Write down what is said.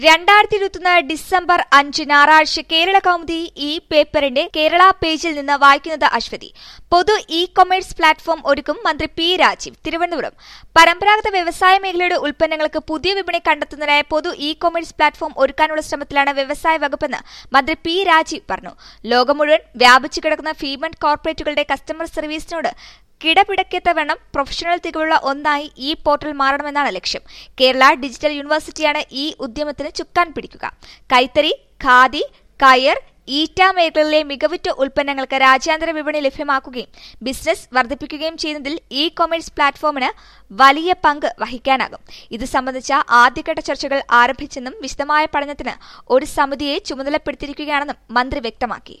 രണ്ടായിരത്തി ഇരുപത്തൊന്ന് ഡിസംബർ അഞ്ച് ഞായറാഴ്ച കേരള കൗമുദി ഈ പേപ്പറിന്റെ കേരള പേജിൽ നിന്ന് വായിക്കുന്നത് അശ്വതി പൊതു ഇ കൊമേഴ്സ് പ്ലാറ്റ്ഫോം ഒരുക്കും മന്ത്രി പി രാജീവ് തിരുവനന്തപുരം പരമ്പരാഗത വ്യവസായ മേഖലയുടെ ഉൽപ്പന്നങ്ങൾക്ക് പുതിയ വിപണി കണ്ടെത്തുന്നതിനായി പൊതു ഇ കൊമേഴ്സ് പ്ലാറ്റ്ഫോം ഒരുക്കാനുള്ള ശ്രമത്തിലാണ് വ്യവസായ വകുപ്പെന്ന് മന്ത്രി പി രാജീവ് പറഞ്ഞു ലോകം മുഴുവൻ വ്യാപിച്ചു കിടക്കുന്ന ഫീമന്റ് കോർപ്പറേറ്റുകളുടെ കസ്റ്റമർ സർവീസിനോട് കിടപിടക്കത്തവണ്ണം പ്രൊഫഷണൽ തികവുള്ള ഒന്നായി ഈ പോർട്ടൽ മാറണമെന്നാണ് ലക്ഷ്യം കേരള ഡിജിറ്റൽ യൂണിവേഴ്സിറ്റിയാണ് ഈ ഉദ്യമത്തിന് ചുക്കാൻ പിടിക്കുക കൈത്തറി ഖാദി കയർ ഈറ്റ മേഖലകളിലെ മികവുറ്റ ഉൽപ്പന്നങ്ങൾക്ക് രാജ്യാന്തര വിപണി ലഭ്യമാക്കുകയും ബിസിനസ് വർദ്ധിപ്പിക്കുകയും ചെയ്യുന്നതിൽ ഇ കൊമേഴ്സ് പ്ലാറ്റ്ഫോമിന് വലിയ പങ്ക് വഹിക്കാനാകും ഇത് സംബന്ധിച്ച ആദ്യഘട്ട ചർച്ചകൾ ആരംഭിച്ചെന്നും വിശദമായ പഠനത്തിന് ഒരു സമിതിയെ ചുമതലപ്പെടുത്തിയിരിക്കുകയാണെന്നും മന്ത്രി വ്യക്തമാക്കി